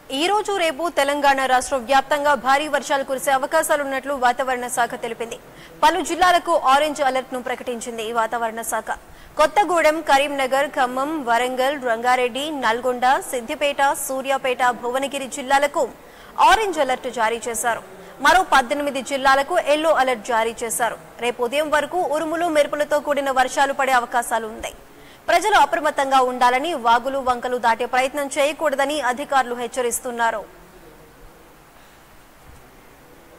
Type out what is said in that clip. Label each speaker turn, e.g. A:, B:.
A: ఈ రోజు రేపు తెలంగాణ రాష్ట్ర వ్యాప్తంగా భారీ వర్షాలు కురిసే అవకాశాలున్నట్లు వాతావరణ శాఖ తెలిపింది పలు జిల్లాలకు ఆరెంజ్ అలర్ట్ ను ప్రకటించింది ఈ వాతావరణ శాఖ కొత్తగూడెం కరీంనగర్ ఖమ్మం వరంగల్ రంగారెడ్డి నల్గొండ సిద్దిపేట సూర్యాపేట భువనగిరి జిల్లాలకు ఆరెంజ్ అలర్ట్ జారీ చేశారు మరో పద్దెనిమిది జిల్లాలకు ఎల్లో అలర్ట్ జారీ చేశారు రేపు ఉదయం వరకు ఉరుములు మెరుపులతో కూడిన వర్షాలు పడే అవకాశాలు ఉన్నాయి ప్రజలు అప్రమత్తంగా ఉండాలని వాగులు వంకలు దాటే ప్రయత్నం చేయకూడదని అధికారులు హెచ్చరిస్తున్నారు